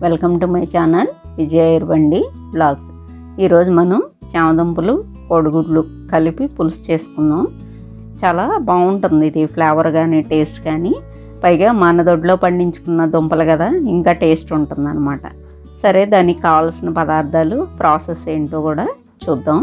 welcome to my channel Vijaya ఇరవండి blogs ఈరోజు మనం చామదుంపలు కోడిగుడ్లు కలిపి పులుసు చేసుకుందాం చాలా బాగుంటుంది ఇది ఫ్లేవర్ కానీ టేస్ట్ కానీ పైగా మన దొడ్లో పండించుకున్న దుంపలు కదా ఇంకా టేస్ట్ ఉంటుంది సరే దానికి కావాల్సిన పదార్థాలు ప్రాసెస్ ఏంటో కూడా చూద్దాం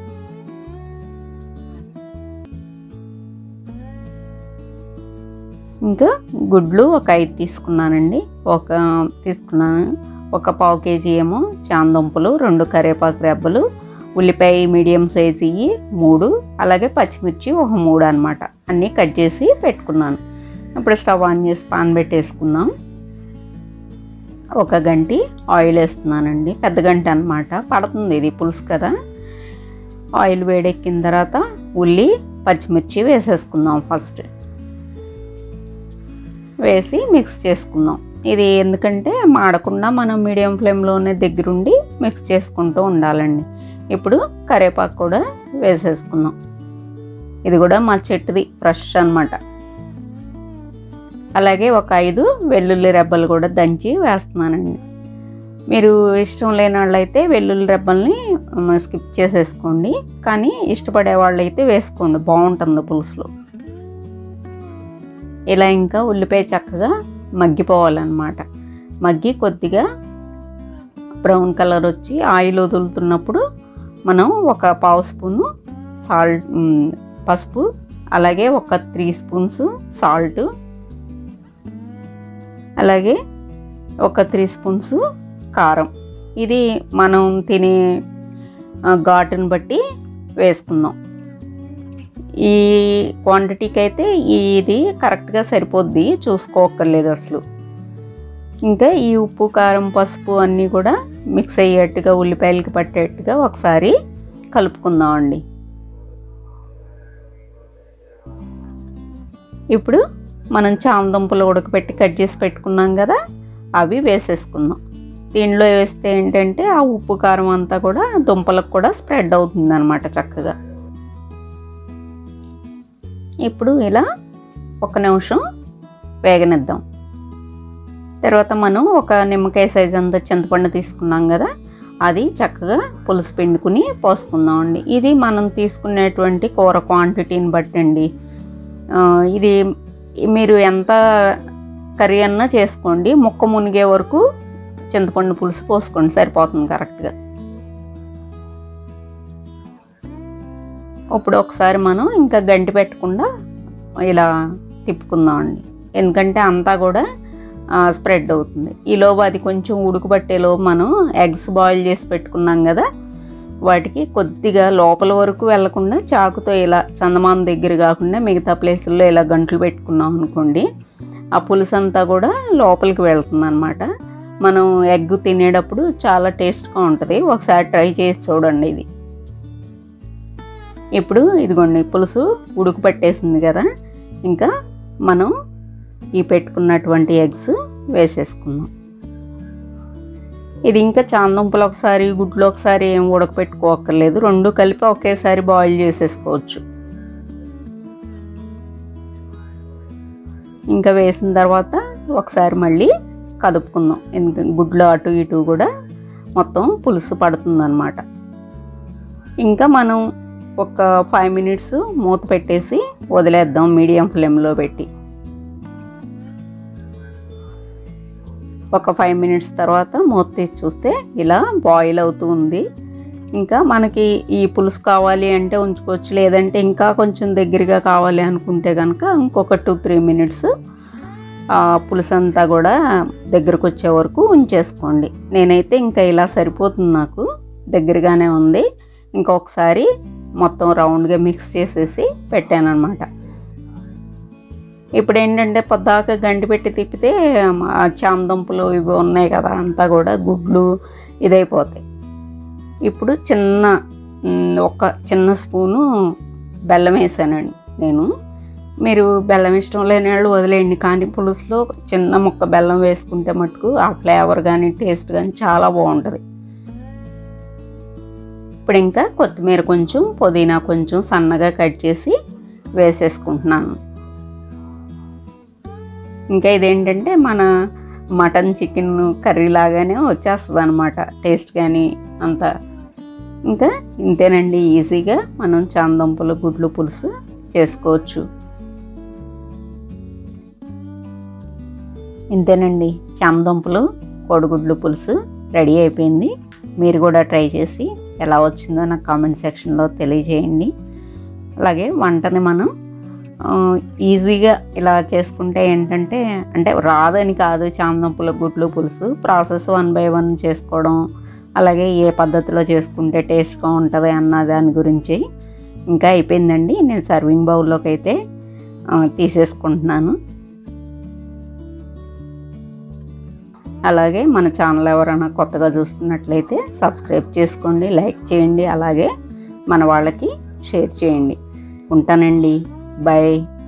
ఇంకా గుడ్లు ఒక ఐదు తీసుకున్నానండి ఒక తీసుకున్నాను ఒక పావు కేజీ ఏమో చాందుంపలు రెండు కరివేపాకు రెబ్బలు ఉల్లిపాయ మీడియం సైజు ఇవి మూడు అలాగే పచ్చిమిర్చి ఒక మూడు అనమాట అన్నీ కట్ చేసి పెట్టుకున్నాను ఇప్పుడు స్టవ్ ఆన్ చేసి పాన్ పెట్టేసుకుందాం ఒక గంటి ఆయిల్ వేస్తున్నానండి పెద్ద గంట అనమాట పడుతుంది ఇది పులుసు కదా ఆయిల్ వేడెక్కిన తర్వాత ఉల్లి పచ్చిమిర్చి వేసేసుకుందాం ఫస్ట్ వేసి మిక్స్ చేసుకుందాం ఇది ఎందుకంటే మాడకుండా మనం మీడియం ఫ్లేమ్లోనే దగ్గరుండి మిక్స్ చేసుకుంటూ ఉండాలండి ఇప్పుడు కరివేపాకు కూడా వేసేసుకుందాం ఇది కూడా మా చెట్టుది ఫ్రెష్ అనమాట అలాగే ఒక ఐదు వెల్లుల్లి రెబ్బలు కూడా దంచి వేస్తున్నానండి మీరు ఇష్టం లేని వాళ్ళైతే వెల్లుల్లి రెబ్బల్ని స్కిప్ చేసేసుకోండి కానీ ఇష్టపడే వాళ్ళైతే వేసుకోండి బాగుంటుంది పులుసులో ఇలా ఇంకా ఉల్లిపాయ చక్కగా మగ్గిపోవాలన్నమాట మగ్గి కొద్దిగా బ్రౌన్ కలర్ వచ్చి ఆయిల్ వదులుతున్నప్పుడు మనం ఒక పావు స్పూను సాల్ట్ పసుపు అలాగే ఒక త్రీ స్పూన్స్ సాల్ట్ అలాగే ఒక త్రీ స్పూన్స్ కారం ఇది మనం తినే ఘాటుని బట్టి వేసుకుందాం ఈ క్వాంటిటీకి అయితే ఇది కరెక్ట్గా సరిపోద్ది చూసుకోక్కర్లేదు అసలు ఇంకా ఈ ఉప్పు కారం పసుపు అన్నీ కూడా మిక్స్ అయ్యేట్టుగా ఉల్లిపాయలకి పట్టేట్టుగా ఒకసారి కలుపుకుందామండి ఇప్పుడు మనం చామదుంపలు ఉడకపెట్టి కట్ చేసి పెట్టుకున్నాం కదా అవి వేసేసుకుందాం దీనిలో వేస్తే ఏంటంటే ఆ ఉప్పు కారం అంతా కూడా దుంపలకు కూడా స్ప్రెడ్ అవుతుంది అనమాట చక్కగా ఇప్పుడు ఇలా ఒక నిమిషం వేగనిద్దాం తర్వాత మనం ఒక నిమ్మకాయ సైజ్ అంత చింతపండు తీసుకున్నాం కదా అది చక్కగా పులుసు పిండుకుని పోసుకుందామండి ఇది మనం తీసుకునేటువంటి కూర క్వాంటిటీని బట్టండి ఇది మీరు ఎంత కర్రీ అన్నా చేసుకోండి ముక్క మునిగే వరకు చింతపండు పులుసు పోసుకోండి సరిపోతుంది కరెక్ట్గా ఇప్పుడు ఒకసారి మనం ఇంకా గంటి పెట్టకుండా ఇలా తిప్పుకుందామండి ఎందుకంటే అంతా కూడా స్ప్రెడ్ అవుతుంది ఈలోపు అది కొంచెం ఉడకబట్టేలోపు మనం ఎగ్స్ బాయిల్ చేసి పెట్టుకున్నాం కదా వాటికి కొద్దిగా లోపల వరకు వెళ్లకుండా చాకుతో ఇలా చందమామ దగ్గర కాకుండా మిగతా ప్లేసుల్లో ఇలా గంటలు పెట్టుకున్నాం అనుకోండి ఆ పులుసు అంతా కూడా లోపలికి వెళ్తుంది అనమాట మనం ఎగ్ తినేటప్పుడు చాలా టేస్ట్గా ఉంటుంది ఒకసారి ట్రై చేసి చూడండి ఇది ఇప్పుడు ఇదిగోండి పులుసు ఉడుకు పట్టేసింది కదా ఇంకా మనం ఈ పెట్టుకున్నటువంటి ఎగ్స్ వేసేసుకుందాం ఇది ఇంకా చాందుంపలు ఒకసారి గుడ్లు ఒకసారి ఏం ఉడకపెట్టుకోక్కర్లేదు రెండు కలిపి ఒకేసారి బాయిల్ చేసేసుకోవచ్చు ఇంకా వేసిన తర్వాత ఒకసారి మళ్ళీ కదుపుకుందాం ఎందుకంటే గుడ్లు అటు ఇటు కూడా మొత్తం పులుసు పడుతుందన్నమాట ఇంకా మనం ఒక ఫైవ్ మినిట్స్ మూత పెట్టేసి వదిలేద్దాం మీడియం ఫ్లేమ్లో పెట్టి ఒక ఫైవ్ మినిట్స్ తర్వాత మూత తీసి చూస్తే ఇలా బాయిల్ అవుతూ ఉంది ఇంకా మనకి ఈ పులుసు కావాలి అంటే ఉంచుకోవచ్చు లేదంటే ఇంకా కొంచెం దగ్గరగా కావాలి అనుకుంటే కనుక ఇంకొక టూ త్రీ మినిట్స్ పులుసు అంతా కూడా దగ్గరకు వచ్చే వరకు ఉంచేసుకోండి నేనైతే ఇంకా ఇలా సరిపోతుంది నాకు దగ్గరగానే ఉంది ఇంకొకసారి మొత్తం రౌండ్గా మిక్స్ చేసేసి పెట్టాను అనమాట ఇప్పుడు ఏంటంటే పొద్దాక గంటి పెట్టి తిప్పితే చామదుంపలు ఇవి ఉన్నాయి కదా అంతా కూడా గుడ్లు ఇదైపోతాయి ఇప్పుడు చిన్న ఒక చిన్న స్పూను బెల్లం వేసానండి నేను మీరు బెల్లం ఇష్టం లేని వాళ్ళు వదిలేయండి కానీ పులుసులో చిన్న ముక్క బెల్లం వేసుకుంటే మటుకు ఆ ఫ్లేవర్ కానీ టేస్ట్ కానీ చాలా బాగుంటుంది ఇప్పుడు ఇంకా కొత్తిమీర కొంచెం పుదీనా కొంచెం సన్నగా కట్ చేసి వేసేసుకుంటున్నాను ఇంకా ఇదేంటంటే మన మటన్ చికెన్ కర్రీ లాగానే వచ్చేస్తుంది అనమాట టేస్ట్ కానీ అంత ఇంకా ఇంతేనండి ఈజీగా మనం చాందంపుల గుడ్లు పులుసు చేసుకోవచ్చు ఇంతేనండి చామదుంపలు కోడిగుడ్లు పులుసు రెడీ అయిపోయింది మీరు కూడా ట్రై చేసి ఎలా వచ్చిందో నాకు కామెంట్ సెక్షన్లో తెలియజేయండి అలాగే వంటని మనం ఆ, ఈజీగా ఇలా చేసుకుంటే ఏంటంటే అంటే రాదని కాదు చామదుంపల గుడ్లు పులుసు ప్రాసెస్ వన్ బై వన్ చేసుకోవడం అలాగే ఏ పద్ధతిలో చేసుకుంటే టేస్ట్గా ఉంటుంది అన్న దాని గురించి ఇంకా అయిపోయిందండి నేను సర్వింగ్ బౌల్లోకి అయితే ఆ, తీసేసుకుంటున్నాను అలాగే మన ఛానల్ ఎవరైనా కొత్తగా చూస్తున్నట్లయితే సబ్స్క్రైబ్ చేసుకోండి లైక్ చేయండి అలాగే మన వాళ్ళకి షేర్ చేయండి ఉంటానండి బాయ్